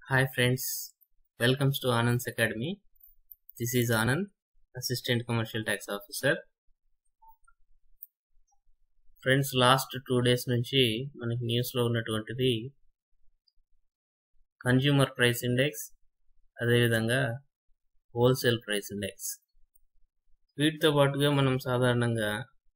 Hi friends, welcomes to Anand's Academy. This is Anand, Assistant Commercial Tax Officer. Friends last two days నుంచి మనకి న్యూస్లో ఉన్నటువంటిది consumer price index అదేవిధంగా wholesale price index వీటితో పాటుగా మనం సాధారణంగా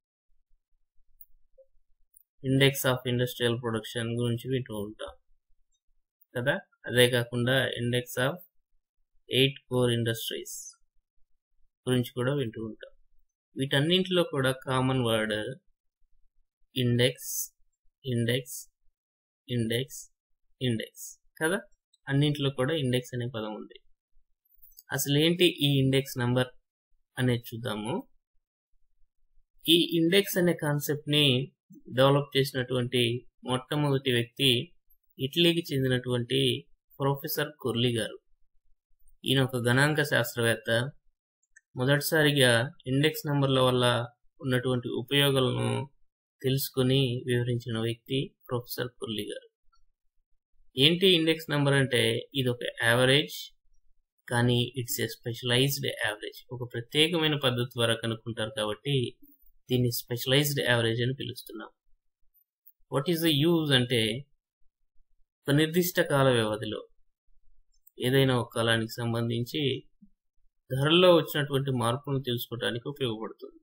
ఇండెక్స్ ఆఫ్ ఇండస్ట్రియల్ ప్రొడక్షన్ గురించి వింటూ ఉంటాం కదా అదే కాకుండా index of eight core industries గురించి కూడా వింటూ ఉంటాం వీటన్నింటిలో కూడా common word index index index index కదా అన్నింటిలో కూడా ఇండెక్స్ అనే పదం ఉంది అసలు ఏంటి ఈ ఇండెక్స్ నంబర్ అనేది చూద్దాము ఈ ఇండెక్స్ అనే కాన్సెప్ట్ని డెవలప్ చేసినటువంటి మొట్టమొదటి వ్యక్తి ఇటలీకి చెందినటువంటి ప్రొఫెసర్ కుర్లీ గారు ఈయన ఒక గణాంక శాస్త్రవేత్త మొదటిసారిగా ఇండెక్స్ నంబర్ల వల్ల ఉన్నటువంటి ఉపయోగాలను తెలుసుకుని వివరించిన వ్యక్తి ప్రొఫెసర్ కుర్లీ గారు ఏంటి ఇండెక్స్ నంబర్ అంటే ఇది ఒక యావరేజ్ కానీ ఇట్స్ ఏ స్పెషలైజ్డ్ యావరేజ్ ఒక ప్రత్యేకమైన పద్ధతి ద్వారా కనుక్కుంటారు కాబట్టి దీన్ని స్పెషలైజ్డ్ యావరేజ్ అని పిలుస్తున్నాం వాట్ ఈస్ ద యూజ్ అంటే ఒక నిర్దిష్ట కాల వ్యవధిలో ఏదైనా ఒక కాలానికి సంబంధించి ధరల్లో వచ్చినటువంటి మార్పును తెలుసుకోవడానికి ఉపయోగపడుతుంది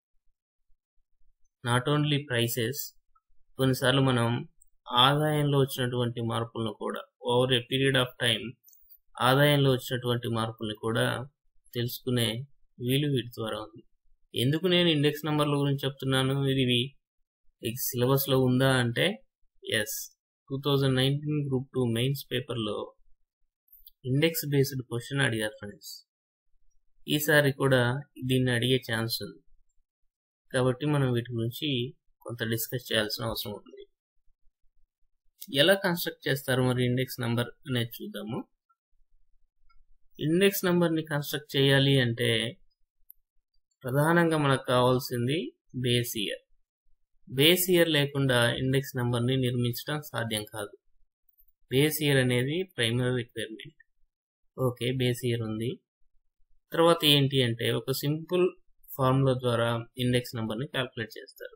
నాట్ ఓన్లీ ప్రైసెస్ కొన్నిసార్లు మనం ఆదాయంలో వచ్చినటువంటి మార్పులను కూడా over a period of time ఆదాయంలో వచ్చినటువంటి మార్పుల్ని కూడా తెలుసుకునే వీలు వీటి ద్వారా ఉంది ఎందుకు నేను ఇండెక్స్ నంబర్ల గురించి చెప్తున్నాను ఇది సిలబస్లో ఉందా అంటే yes two thousand nineteen group two mains పేపర్లో ఇండెక్స్ బేస్డ్ క్వశ్చన్ అడిగారు ఫ్రెండ్స్ ఈసారి కూడా దీన్ని అడిగే ఛాన్స్ ఉంది కాబట్టి మనం వీటి గురించి కొంత డిస్కస్ చేయాల్సిన అవసరం ఉంది ఎలా కన్స్ట్రక్ట్ చేస్తారు మరి ఇండెక్స్ నంబర్ అనేది చూద్దాము ఇండెక్స్ నంబర్ని కన్స్ట్రక్ట్ చేయాలి అంటే ప్రధానంగా మనకు కావాల్సింది బేస్ ఇయర్ బేస్ ఇయర్ లేకుండా ఇండెక్స్ నెంబర్ని నిర్మించడం సాధ్యం కాదు బేస్ ఇయర్ అనేది primary requirement okay base year ఉంది తర్వాత ఏంటి అంటే ఒక సింపుల్ ఫార్ములా ద్వారా ఇండెక్స్ నెంబర్ని క్యాల్కులేట్ చేస్తారు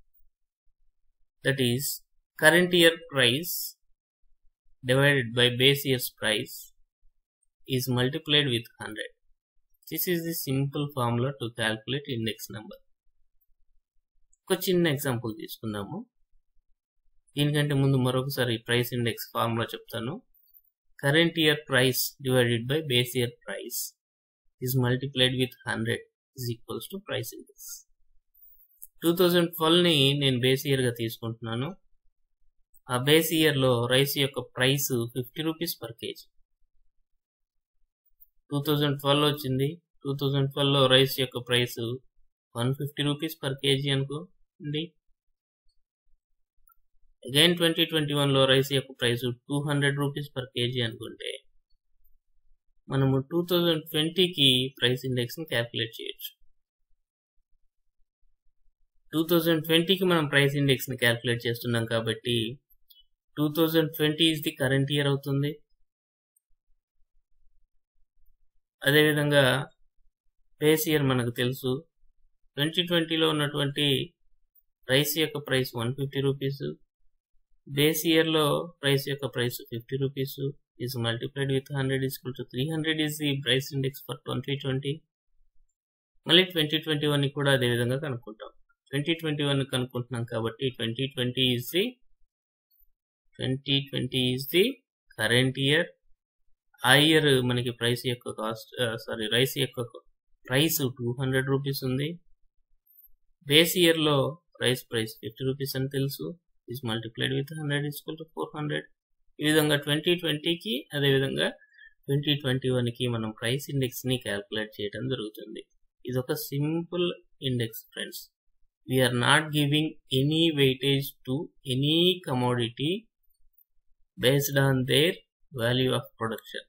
that is current year price divided by base years price is multiplied with hundred this is the simple formula to calculate index number ఒక చిన్న ఎగ్జాంపుల్ తీసుకుందాము దీనికంటే ముందు మరొకసారి ప్రైస్ ఇండెక్స్ ఫార్ములా చెప్తాను current year price divided by base year price is multiplied with hundred is equals to price index two thousand ట్వెల్వ్ని నేను base ఇయర్గా తీసుకుంటున్నాను ఆ బేస్ ఇయర్లో రైస్ యొక్క price fifty rupees per KG two thousand twelve వచ్చింది two thousand ట్వెల్వ్లో rice యొక్క price one fifty rupees per KG అనుకోండి అగైన్ ట్వంటీ ట్వంటీ వన్లో రైస్ యొక్క price two hundred rupees per KG అనుకుంటే మనము టూ థౌజండ్ ట్వంటీకి ప్రైస్ ఇండెక్స్ని క్యాల్కులేట్ చేయొచ్చు టూ థౌజండ్ ట్వంటీకి మనం ప్రైస్ ఇండెక్స్ని క్యాల్కులేట్ చేస్తున్నాం కాబట్టి two thousand twenty is the current year అవుతుంది అదేవిధంగా బేస్ ఇయర్ మనకు తెలుసు ట్వంటీ ట్వంటీలో ఉన్నటువంటి రైస్ యొక్క price one fifty rupees base ఇయర్లో ప్రైస్ యొక్క price fifty rupees is multiplied with hundred equal to three hundred is the price index for twenty twenty మళ్ళీ ట్వంటీ ట్వంటీ వన్ కూడా అదేవిధంగా కనుక్కుంటాం ట్వంటీ ట్వంటీ వన్ కనుక్కుంటున్నాం కాబట్టి twenty twenty is the twenty twenty is the current year ఆ year మనకి price యొక్క cost sorry rice యొక్క ప్రైస్ టూ హండ్రెడ్ రూపీస్ ఉంది బేస్ ఇయర్లో రైస్ ప్రైస్ ఫిఫ్టీ రూపీస్ అని తెలుసు is multiplied with hundred equal to four hundred ఈ విధంగా ట్వంటీ ట్వంటీకి అదేవిధంగా ట్వంటీ ట్వంటీ వన్కి మనం ప్రైస్ ఇండెక్స్ని క్యాల్కులేట్ చేయడం జరుగుతుంది ఇది ఒక simple index friends we are not giving any weightage to any commodity based on their value of production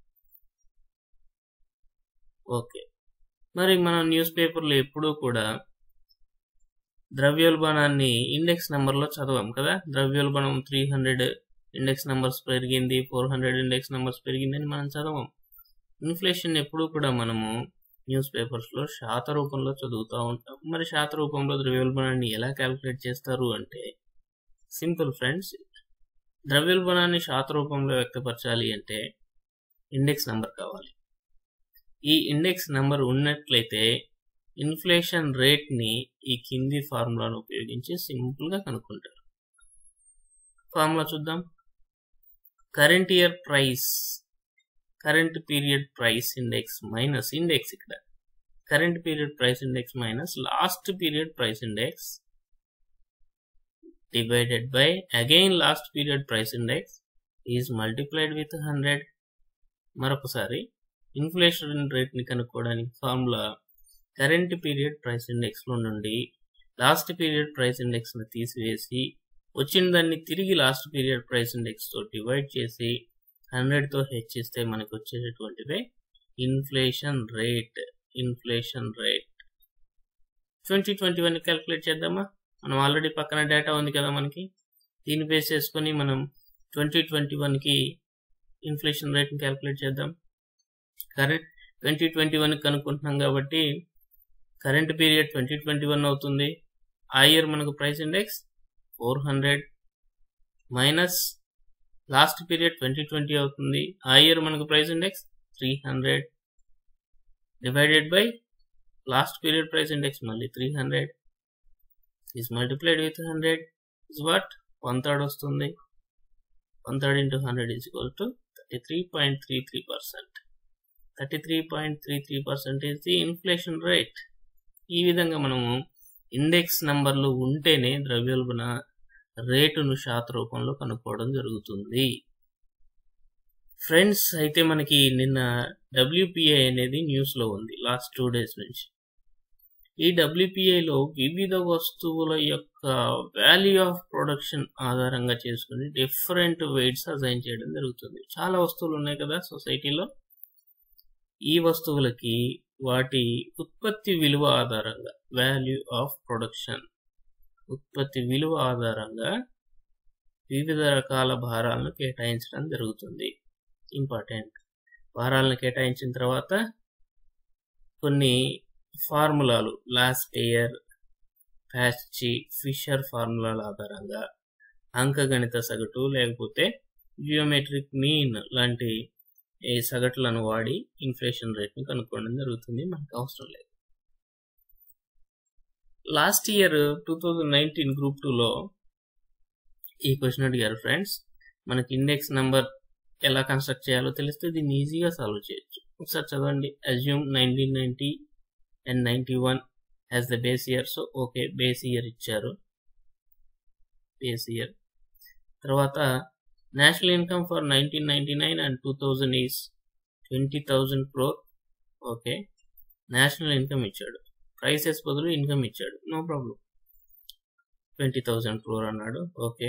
okay మరి మనం న్యూస్ పేపర్లో ఎప్పుడూ కూడా ద్రవ్యోల్బణాన్ని ఇండెక్స్ నెంబర్లో చదవం కదా ద్రవ్యోల్బణం త్రీ హండ్రెడ్ ఇండెక్స్ నెంబర్స్ పెరిగింది ఫోర్ హండ్రెడ్ ఇండెక్స్ నెంబర్స్ పెరిగిందని మనం చదవం ఇన్ఫ్లేషన్ ఎప్పుడూ కూడా మనము న్యూస్ పేపర్స్లో శాత రూపంలో చదువుతూ ఉంటాం మరి శాత రూపంలో ద్రవ్యోల్బణాన్ని ఎలా క్యాలిక్యులేట్ చేస్తారు అంటే సింపుల్ ఫ్రెండ్స్ ద్రవ్యోల్బణాన్ని శాత రూపంలో వ్యక్తపరచాలి అంటే ఇండెక్స్ నెంబర్ కావాలి ఈ ఇండెక్స్ నెంబర్ ఉన్నట్లయితే ఇన్ఫ్లేషన్ రేట్ని ఈ కింది ఫార్ములాను ఉపయోగించి సింపుల్గా కనుక్కుంటారు ఫార్ములా చూద్దాం current year price current period price index minus index ఇక్కడ current period price index minus last period price index divided by again last period price index is multiplied with 100 మరొకసారి ఇన్ఫ్లేషన్ రేట్ని కనుక్కోవడానికి ఫార్ములా కరెంట్ పీరియడ్ ప్రైస్ ఇండెక్స్లో నుండి last period price ఇండెక్స్ని తీసివేసి వచ్చిన దాన్ని తిరిగి లాస్ట్ పీరియడ్ ప్రైస్ ఇండెక్స్తో డివైడ్ చేసి హండ్రెడ్తో హెచ్చిస్తే మనకు వచ్చేటటువంటిదే inflation rate inflation rate twenty twenty one calculate చేద్దామా మనం ఆల్రెడీ పక్కన డేటా ఉంది కదా మనకి దీన్ని బేస్ చేసుకొని మనం ట్వంటీ ట్వంటీ వన్కి ఇన్ఫ్లేషన్ రేట్ని క్యాలిక్యులేట్ చేద్దాం కరెంట్ ట్వంటీ ట్వంటీ వన్ కనుక్కుంటున్నాం కాబట్టి current period twenty twenty one అవుతుంది ఆ ఇయర్ మనకు price index four hundred minus last period twenty twenty అవుతుంది ఆ ఇయర్ మనకు price index three hundred divided by last period price index మళ్ళీ three hundred is multiplied with 100 is what? One third వస్తుంది one third into hundred is equal to thirty three point three three percent thirty three point three three percent is the inflation rate ఈ విధంగా మనము index నంబర్లు ఉంటేనే ద్రవ్యోల్బణ రేటును శాత రూపంలో కనుక్కోవడం జరుగుతుంది ఫ్రెండ్స్ అయితే మనకి నిన్న డబ్ల్యూపిఐ అనేది న్యూస్లో ఉంది లాస్ట్ టూ డేస్ నుంచి ఈ డబ్ల్యూపిఐలో వివిధ వస్తువుల యొక్క వాల్యూ ఆఫ్ ప్రొడక్షన్ ఆధారంగా చేసుకుని డిఫరెంట్ వెయిట్స్ అసైన్ చేయడం జరుగుతుంది చాలా వస్తువులు ఉన్నాయి కదా సొసైటీలో ఈ వస్తువులకి వాటి ఉత్పత్తి విలువ ఆధారంగా వాల్యూ ఆఫ్ ప్రొడక్షన్ ఉత్పత్తి విలువ ఆధారంగా వివిధ రకాల భారాలను కేటాయించడం జరుగుతుంది ఇంపార్టెంట్ భారాలను కేటాయించిన తర్వాత కొన్ని ఫార్ములాలు లాస్ట్ పేయర్ ప్యాచ్చి ఫిషర్ ఫార్ములాల ఆధారంగా అంకగణిత సగటు లేకపోతే జియోమెట్రిక్ మీన్ లాంటి ఈ సగటులను వాడి ఇన్ఫ్లేషన్ రేట్ని కనుక్కోవడం జరుగుతుంది మనకు అవసరం లేదు last year two thousand nineteen group టూలో ఈ క్వశ్చన్ అడిగారు ఫ్రెండ్స్ మనకి ఇండెక్స్ నెంబర్ ఎలా కన్స్ట్రక్ట్ చేయాలో తెలిస్తే దీన్ని ఈజీగా సాల్వ్ చేయొచ్చు ఒకసారి చదవండి assume nineteen ninety and ninety one as the base year so okay base year ఇచ్చారు బేస్ ఇయర్ తర్వాత national income for nineteen ninety nine and two thousand is twenty thousand crore okay national income ఇచ్చాడు prices బదులు income ఇచ్చాడు no problem twenty thousand crore అన్నాడు okay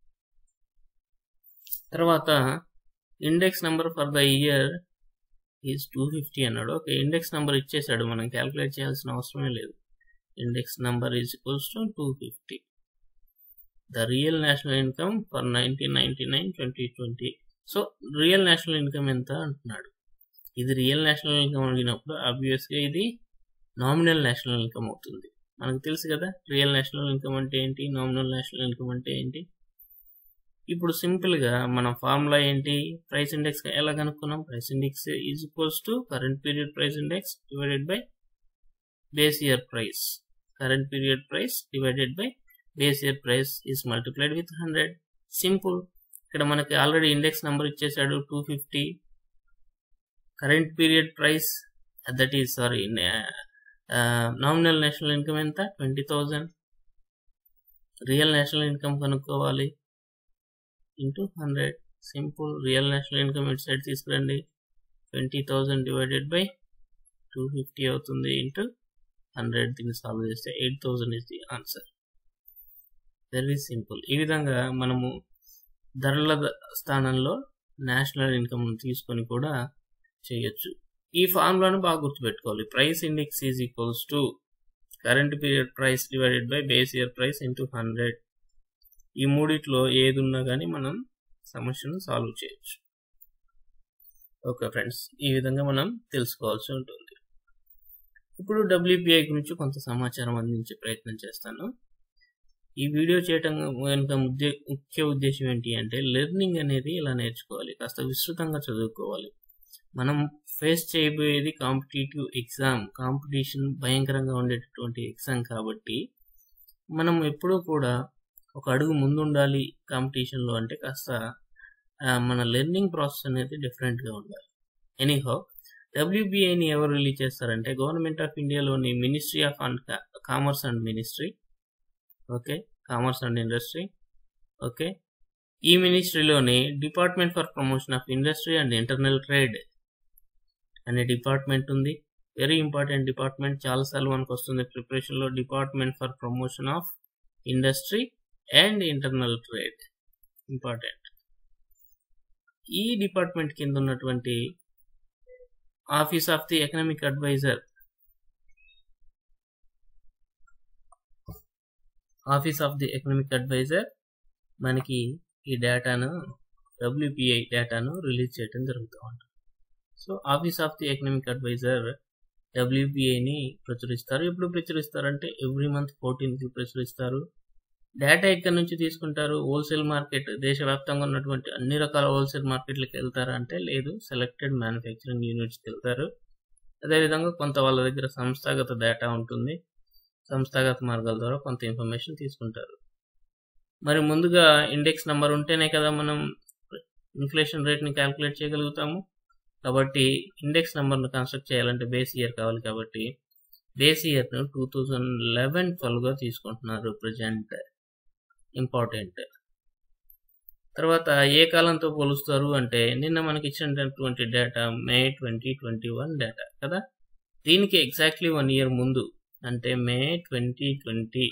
తర్వాత index number for the year is two fifty అన్నాడు okay index number ఇచ్చేసాడు మనం calculate చేయాల్సిన అవసరమే లేదు index number is equals to two fifty the real national income for nineteen ninety nine twenty twenty so real national income ఎంత అంటున్నాడు ఇది real national income అడిగినప్పుడు ఆబ్వియస్గా ఇది నామినల్ నేషనల్ ఇన్కమ్ అవుతుంది మనకు తెలుసు కదా రియల్ నేషనల్ ఇన్కమ్ అంటే ఏంటి నామినల్ నేషనల్ ఇన్కమ్ అంటే ఏంటి ఇప్పుడు సింపుల్గా మన ఫార్ములా ఏంటి ప్రైస్ ఇండెక్స్ ఎలా కనుక్కున్నాం price index is equals to current period price index divided by base year price current period price divided by base year price is multiplied with hundred simple ఇక్కడ మనకి ఆల్రెడీ ఇండెక్స్ నెంబర్ ఇచ్చేసాడు two fifty current period price that is sorry nominal national income ఎంత twenty thousand real national income కనుక్కోవాలి into hundred simple real national income ఇటు side తీసుకురండి twenty thousand divided by two fifty అవుతుంది into hundred దీన్ని solve చేస్తే eight thousand is the answer very simple ఈ విధంగా మనము ధరల స్థానంలో నేషనల్ ఇన్కమ్ తీసుకొని కూడా చేయొచ్చు ఈ ఫార్ములాను బాగా గుర్తుపెట్టుకోవాలి price index is equals to current period price divided by base year price into hundred ఈ మూడిట్లో ఏది ఉన్నా కానీ మనం సమస్యను సాల్వ్ చేయొచ్చు ఓకే ఫ్రెండ్స్ ఈ విధంగా మనం తెలుసుకోవాల్సి ఉంటుంది ఇప్పుడు డబ్ల్యూపీఐ గురించి కొంత సమాచారం అందించే ప్రయత్నం చేస్తాను ఈ వీడియో చేయటం వెనుక ముద్దే- ముఖ్య ఉద్దేశం ఏంటి అంటే లెర్నింగ్ అనేది ఇలా నేర్చుకోవాలి కాస్త విస్తృతంగా చదువుకోవాలి మనం ఫేస్ చేయబోయేది కాంపిటేటివ్ ఎగ్జామ్ కాంపిటీషన్ భయంకరంగా ఉండేటటువంటి ఎగ్జామ్ కాబట్టి మనం ఎప్పుడూ కూడా ఒక అడుగు ముందు ఉండాలి కాంపిటీషన్లో అంటే కాస్త ఆ, మన లెర్నింగ్ ప్రాసెస్ అనేది డిఫరెంట్గా ఉండాలి ఎనీహో డబ్ల్యూబీఐని ఎవరు రిలీజ్ చేస్తారంటే గవర్నమెంట్ ఆఫ్ ఇండియాలోని ministry of and commerce and ministry okay commerce and industry okay ఈ మినిస్ట్రీలోని department for promotion of industry and internal trade అనే డిపార్ట్మెంట్ ఉంది వెరీ ఇంపార్టెంట్ డిపార్ట్మెంట్ చాలాసార్లు మనకు వస్తుంది ప్రిపరేషన్లో department for promotion of industry and internal trade important ఈ department కింద ఉన్నటువంటి office of the economic advisor office of the economic advisor మనకి ఈ డేటాను డబ్ల్యూపిఐ డేటాను రిలీజ్ చేయడం జరుగుతూ ఉంటుంది so office of the economic advisor డబ్ల్యూపిఐని ప్రచురిస్తారు ఎప్పుడు ప్రచురిస్తారంటే ఎవ్రీ మంత్ ఫోర్టీన్కి ప్రచురిస్తారు డేటా ఎక్కడి నుంచి తీసుకుంటారు హోల్సేల్ మార్కెట్ దేశవ్యాప్తంగా ఉన్నటువంటి అన్ని రకాల హోల్సేల్ మార్కెట్లకు వెళ్తారా అంటే లేదు సెలెక్టెడ్ మ్యానుఫ్యాక్చరింగ్ యూనిట్స్కి వెళ్తారు అదేవిధంగా కొంత వాళ్ళ దగ్గర సంస్థాగత డేటా ఉంటుంది సంస్థాగత మార్గాల ద్వారా కొంత ఇన్ఫర్మేషన్ తీసుకుంటారు మరి ముందుగా ఇండెక్స్ నెంబర్ ఉంటేనే కదా మనం ఇన్ఫ్లేషన్ రేట్ని క్యాలిక్యులేట్ చేయగలుగుతాము కాబట్టి ఇండెక్స్ నెంబర్ను కన్స్ట్రక్ట్ చేయాలంటే బేస్ ఇయర్ కావాలి కాబట్టి బేస్ ఇయర్ను టూ థౌజండ్ లెవెన్ ట్వెల్వ్గా తీసుకుంటున్నారు ప్రజెంట్ ఇంపార్టెంట్ తర్వాత ఏ కాలంతో పోలుస్తారు అంటే నిన్న మనకి ఇచ్చినటువంటి data May twenty twenty one data కదా దీనికి ఎగ్జాక్ట్లీ వన్ ఇయర్ ముందు అంటే మే ట్వంటీ ట్వంటీ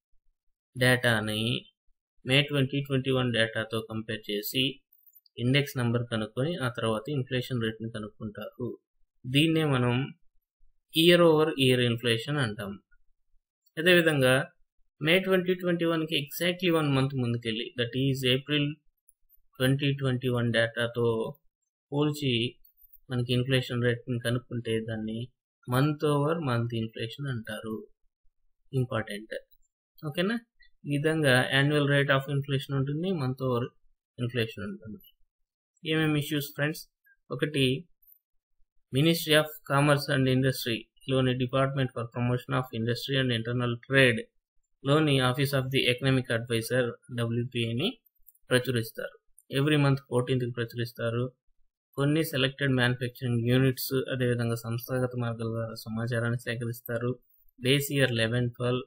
డేటాని మే ట్వంటీ ట్వంటీ వన్ డేటాతో కంపేర్ చేసి ఇండెక్స్ నెంబర్ కనుక్కొని ఆ తర్వాత ఇన్ఫ్లేషన్ రేట్ని కనుక్కుంటారు దీన్నే మనం ఇయర్ ఓవర్ ఇయర్ ఇన్ఫ్లేషన్ అంటాం అదేవిధంగా మే ట్వంటీ ట్వంటీ వన్కి ఎగ్జాక్ట్లీ వన్ మంత్ ముందుకెళ్ళి that is April twenty twenty one డేటాతో పోల్చి మనకి ఇన్ఫ్లేషన్ రేట్ని కనుక్కుంటే దాన్ని మంత్ ఓవర్ మంత్ ఇన్ఫ్లేషన్ అంటారు ఇంపార్టెంట్ ఓకేనా ఈ విధంగా యాన్యువల్ రేట్ ఆఫ్ ఇన్ఫ్లేషన్ ఉంటుంది మంత్ ఓవర్ ఇన్ఫ్లేషన్ ఉంటుంది ఏమేమి ఇష్యూస్ ఫ్రెండ్స్ ఒకటి ministry of commerce and industry లోని department for promotion of industry and internal trade లోని office of the economic adviser డబ్ల్యూపీని ప్రచురిస్తారు ఎవ్రీ మంత్ ఫోర్టీన్త్కి ప్రచురిస్తారు కొన్ని సెలెక్టెడ్ మ్యానుఫ్యాక్చరింగ్ యూనిట్స్ అదేవిధంగా సంస్థాగత మార్గాల ద్వారా సమాచారాన్ని సేకరిస్తారు base year eleven twelve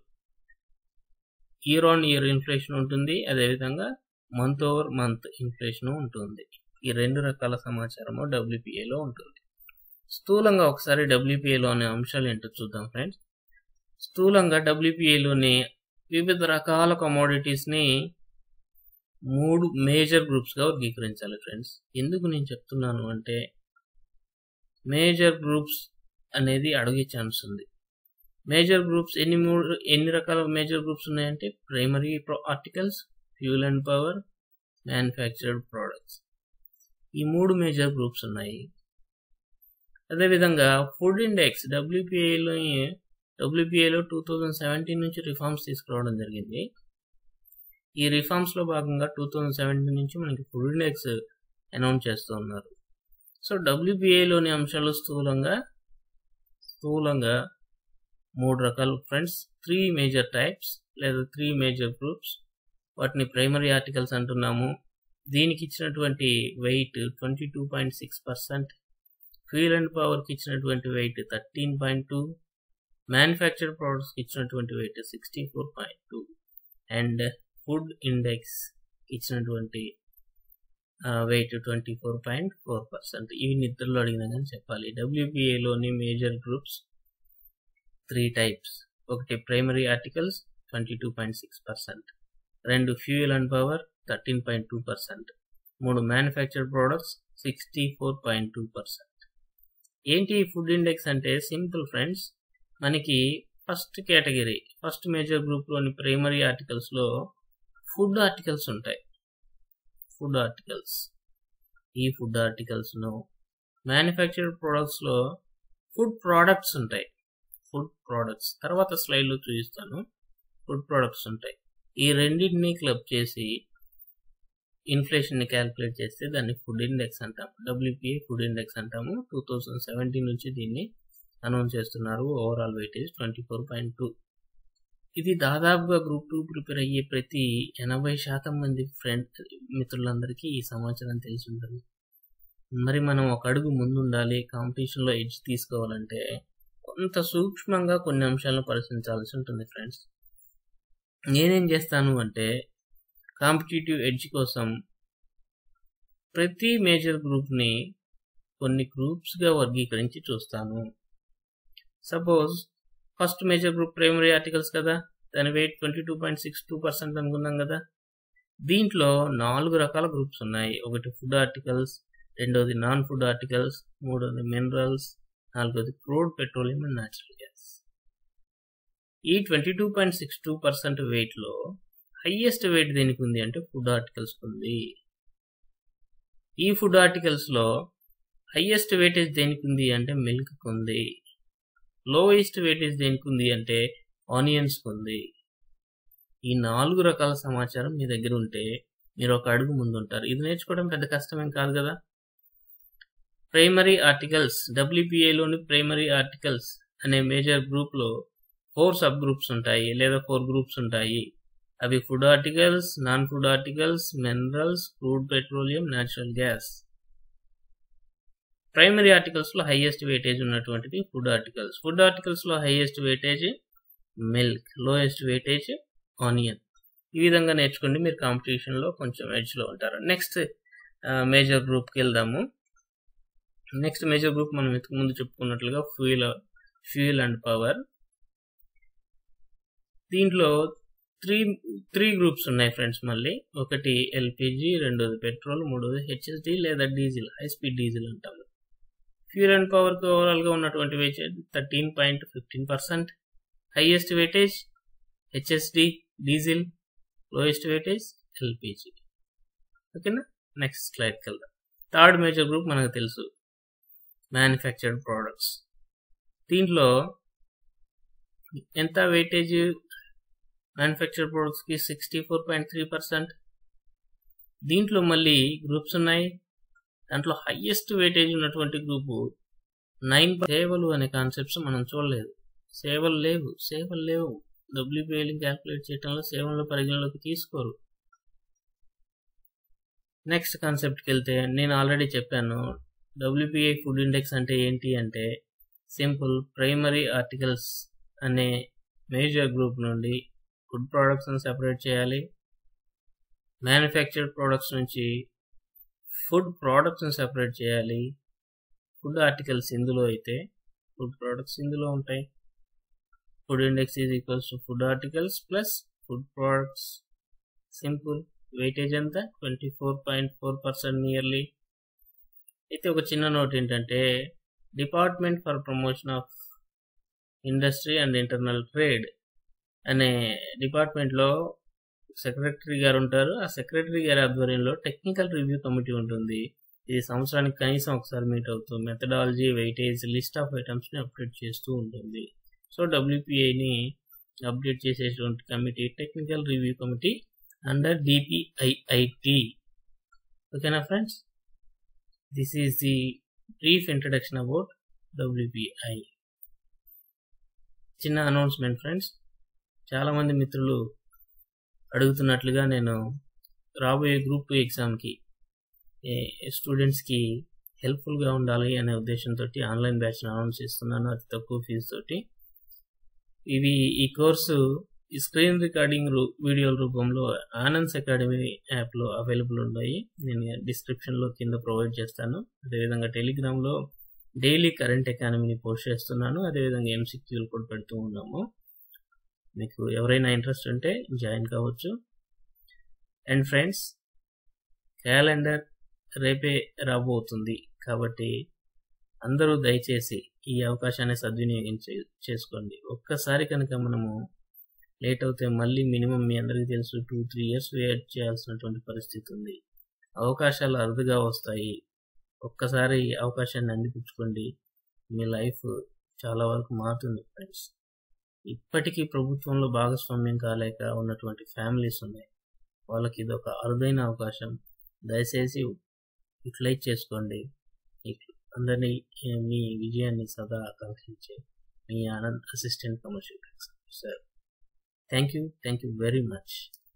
year on year inflation ఉంటుంది అదేవిధంగా మంత్ ఓవర్ మంత్ ఇన్ఫ్లేషన్ ఉంటుంది ఈ రెండు రకాల సమాచారము డబ్ల్యూపీఏలో ఉంటుంది స్థూలంగా ఒకసారి డబ్ల్యూపీఏలోని అంశాలు ఏంటో చూద్దాం ఫ్రెండ్స్ స్థూలంగా డబ్ల్యూపీఏలోని వివిధ రకాల కమోడిటీస్ని మూడు మేజర్ గ్రూప్స్గా వర్గీకరించాలి ఫ్రెండ్స్ ఎందుకు నేను చెప్తున్నాను అంటే మేజర్ గ్రూప్స్ అనేది అడిగే ఛాన్స్ ఉంది మేజర్ గ్రూప్స్ ఎన్ని మూడు ఎన్ని రకాల మేజర్ గ్రూప్స్ ఉన్నాయంటే primary articles fuel and power manufactured products ఈ మూడు మేజర్ గ్రూప్స్ ఉన్నాయి అదేవిధంగా ఫుడ్ ఇండెక్స్ డబ్ల్యూపీఐలో డబ్ల్యూపీఐలో టూ థౌజండ్ సెవెంటీన్ నుంచి రిఫార్మ్స్ తీసుకురావడం జరిగింది ఈ రిఫార్మ్స్లో భాగంగా టూ థౌజండ్ సెవెంటీన్ నుంచి మనకి ఫుడ్ ఇండెక్స్ అనౌన్స్ చేస్తూ ఉన్నారు సో డబ్ల్యూబీఐలోని అంశాలు స్థూలంగా స్థూలంగా మూడు రకాలు ఫ్రెండ్స్ త్రీ మేజర్ టైప్స్ లేదా త్రీ మేజర్ గ్రూప్స్ వాటిని ప్రైమరీ ఆర్టికల్స్ అంటున్నాము దీనికి ఇచ్చినటువంటి weight twenty two point six percent fuel and పవర్కి ఇచ్చినటువంటి weight thirteen point two manufactured ప్రోడక్ట్స్కి ఇచ్చినటువంటి weight sixty four point two and food index ఇచ్చినటువంటి weight twenty four point four percent ఇవి నిద్రలో అడిగినా కానీ చెప్పాలి డబ్ల్యూబీఏలోని మేజర్ గ్రూప్స్ త్రీ టైప్స్ ఒకటి primary articles twenty two point six percent రెండు fuel and power thirteen point two percent మూడు manufactured products sixty four point two percent ఏంటి ఫుడ్ ఇండెక్స్ అంటే సింపుల్ ఫ్రెండ్స్ మనకి ఫస్ట్ కేటగిరీ ఫస్ట్ మేజర్ గ్రూప్లోని primary ఆర్టికల్స్లో food articles ఉంటాయి food articles ఈ food ఆర్టికల్స్ను మ్యానుఫ్యాక్చర్డ్ ప్రొడక్ట్స్లో ఫుడ్ ప్రోడక్ట్స్ ఉంటాయి ఫుడ్ ప్రోడక్ట్స్ తర్వాత స్లైడ్లో చూపిస్తాను ఫుడ్ ప్రోడక్ట్స్ ఉంటాయి ఈ రెండింటిని క్లబ్ చేసి ఇన్ఫ్లేషన్ని క్యాలిక్యులేట్ చేస్తే దాన్ని ఫుడ్ ఇండెక్స్ అంటాం డబ్ల్యూపీఏ ఫుడ్ ఇండెక్స్ అంటాము టూ థౌజండ్ సెవెంటీన్ నుంచి దీన్ని అనౌన్స్ చేస్తున్నారు overall weightage twenty four point two ఇది దాదాపుగా గ్రూప్ టూ ప్రిపేర్ అయ్యే ప్రతి ఎనభై శాతం మంది ఫ్రెండ్ మిత్రులందరికీ ఈ సమాచారం తెలిసి ఉంటుంది మరి మనం ఒక అడుగు ముందు ఉండాలి కాంపిటీషన్లో ఎడ్జ్ తీసుకోవాలంటే కొంత సూక్ష్మంగా కొన్ని అంశాలను పరిశీలించాల్సి ఉంటుంది ఫ్రెండ్స్ నేనేం చేస్తాను అంటే కాంపిటేటివ్ ఎడ్జ్ కోసం ప్రతి మేజర్ గ్రూప్ని కొన్ని గ్రూప్స్గా వర్గీకరించి చూస్తాను suppose first major group primary articles కదా దాని weight twenty two point six two percent అనుకున్నాం కదా దీంట్లో నాలుగు రకాల గ్రూప్స్ ఉన్నాయి ఒకటి ఫుడ్ ఆర్టికల్స్ రెండోది నాన్ ఫుడ్ ఆర్టికల్స్ మూడోది మినరల్స్ నాలుగోది crude petroleum and natural gas ఈ twenty two point six two percent వెయిట్లో హయ్యెస్ట్ వెయిట్ దేనికి ఉంది అంటే ఫుడ్ ఆర్టికల్స్ ఉంది ఈ ఫుడ్ ఆర్టికల్స్లో హయ్యెస్ట్ వెయిటేజ్ దేనికి ఉంది అంటే మిల్క్ ఉంది లోయెస్ట్ వెయిటేజ్ దేనికి ఉంది అంటే ఆనియన్స్ ఉంది ఈ నాలుగు రకాల సమాచారం మీ దగ్గర ఉంటే మీరు ఒక అడుగు ముందు ఉంటారు ఇది నేర్చుకోవడం పెద్ద కష్టమేం కాదు కదా ప్రైమరీ ఆర్టికల్స్ డబ్ల్యూపీఏలోని ప్రైమరీ ఆర్టికల్స్ అనే మేజర్ గ్రూప్లో ఫోర్ సబ్ గ్రూప్స్ ఉంటాయి లేదా ఫోర్ గ్రూప్స్ ఉంటాయి అవి food articles non food articles minerals crude petroleum natural gas primary ఆర్టికల్స్లో హైయెస్ట్ వెయిటేజ్ ఉన్నటువంటిది ఫుడ్ ఆర్టికల్స్ ఫుడ్ ఆర్టికల్స్లో highest weightage milk lowest weightage onion ఈ విధంగా నేర్చుకోండి మీరు కాంపిటీషన్లో కొంచెం ఎడ్జ్లో ఉంటారు నెక్స్ట్ మేజర్ గ్రూప్కి వెళ్దాము నెక్స్ట్ మేజర్ గ్రూప్ మనం ఇంతకు ముందు చెప్పుకున్నట్లుగా ఫ్యూయల్ ఫ్యూయల్ అండ్ పవర్ దీంట్లో త్రీ త్రీ గ్రూప్స్ ఉన్నాయి ఫ్రెండ్స్ మళ్ళీ ఒకటి ఎల్పిజి రెండోది పెట్రోల్ మూడోది హెచ్ఎస్డి లేదా డీజిల్ హై స్పీడ్ డీజిల్ అంటాము ఫ్యూల్ అండ్ పవర్కి ఓవరాల్గా ఉన్నటువంటి weightage thirteen point fifteen percent highest weightage HSD diesel lowest weightage LPG ఓకేనా నెక్స్ట్ స్లైడ్కి వెళ్దాం థర్డ్ మేజర్ గ్రూప్ మనకు తెలుసు మ్యానుఫ్యాక్చర్డ్ ప్రోడక్ట్స్ దీంట్లో ఎంత వెయిటేజ్ మ్యానుఫ్యాక్చర్డ్ ప్రోడక్ట్స్కి sixty four point three percent దీంట్లో మళ్ళీ గ్రూప్స్ ఉన్నాయి దాంట్లో హయ్యెస్ట్ వెయిటేజ్ ఉన్నటువంటి గ్రూపు నైన్ సేవలు అనే కాన్సెప్ట్స్ మనం చూడలేదు సేవలు లేవు సేవలు లేవు డబ్ల్యూపీఎల్ని క్యాల్కులేట్ చేయడంలో సేవలను పరిగణలోకి తీసుకోరు నెక్స్ట్ కాన్సెప్ట్కి వెళ్తే నేను ఆల్రెడీ చెప్పాను డబ్ల్యూపీఐ ఫుడ్ ఇండెక్స్ అంటే ఏంటి అంటే సింపుల్ ప్రైమరీ ఆర్టికల్స్ అనే మేజర్ గ్రూప్ నుండి ఫుడ్ ప్రోడక్ట్స్ని సెపరేట్ చేయాలి మ్యానుఫ్యాక్చర్డ్ ప్రోడక్ట్స్ నుంచి ఫుడ్ ప్రోడక్ట్స్ని సెపరేట్ చేయాలి ఫుడ్ ఆర్టికల్స్ ఇందులో అయితే ఫుడ్ ప్రోడక్ట్స్ ఇందులో ఉంటాయి food index is equals to food articles plus food products simple weightage ఎంత twenty four point four percent nearly అయితే ఒక చిన్న నోట్ ఏంటంటే department for promotion of industry and internal trade అనే డిపార్ట్మెంట్లో సెక్రటరీ గారు ఉంటారు ఆ సెక్రటరీ గారి ఆధ్వర్యంలో టెక్నికల్ రివ్యూ కమిటీ ఉంటుంది ఇది సంవత్సరానికి కనీసం ఒకసారి మీట్ అవుతుంది మెథడాలజీ వెయిటేజ్ లిస్ట్ ఆఫ్ ఐటమ్స్ని అప్డేట్ చేస్తూ ఉంటుంది సో డబ్ల్యూపీఐని అప్డేట్ చేసేటువంటి committee technical review committee under DPIIT ఓకేనా friends this is the brief introduction about WPI చిన్న అనౌన్స్మెంట్ ఫ్రెండ్స్ చాలామంది మిత్రులు అడుగుతున్నట్లుగా నేను రాబోయే గ్రూప్ టూ ఎగ్జామ్కి స్టూడెంట్స్కి హెల్ప్ఫుల్గా ఉండాలి అనే ఉద్దేశంతో ఆన్లైన్ బ్యాచ్ అనౌన్స్ చేస్తున్నాను అతి తక్కువ ఫీజు తోటి ఇవి ఈ కోర్సు ఈ స్క్రీన్ రికార్డింగ్ రూ వీడియోల రూపంలో ఆనంద్స్ అకాడమీ యాప్లో అవైలబుల్ ఉన్నాయి నేను డిస్క్రిప్షన్లో కింద ప్రొవైడ్ చేస్తాను అదేవిధంగా టెలిగ్రామ్లో డైలీ కరెంట్ ఎకానమీని పోస్ట్ చేస్తున్నాను అదేవిధంగా ఎంసీక్యూలు కూడా పెడుతూ ఉన్నాము మీకు ఎవరైనా ఇంట్రెస్ట్ ఉంటే జాయిన్ కావచ్చు అండ్ ఫ్రెండ్స్ క్యాలెండర్ రేపే రాబోతుంది కాబట్టి అందరూ దయచేసి ఈ అవకాశాన్ని సద్వినియోగం చేసుకోండి ఒక్కసారి కనుక మనము లేట్ అవుతే మళ్ళీ మినిమం మీ అందరికీ తెలుసు టూ త్రీ ఇయర్స్ వెయిట్ చేయాల్సినటువంటి పరిస్థితి ఉంది అవకాశాలు అరుదుగా వస్తాయి ఒక్కసారి ఈ అవకాశాన్ని అందిపుచ్చుకోండి మీ లైఫ్ చాలా వరకు మారుతుంది ఫ్రెండ్స్ ఇప్పటికీ ప్రభుత్వంలో భాగస్వామ్యం కాలేక ఉన్నటువంటి ఫ్యామిలీస్ ఉన్నాయి వాళ్ళకి ఇది ఒక అరుదైన అవకాశం దయచేసి యూటిలైజ్ చేసుకోండి అందరినీ మీ విజయాన్ని సదా ఆకాంక్షించే మీ Anand assistant commercial sir thank you thank you very much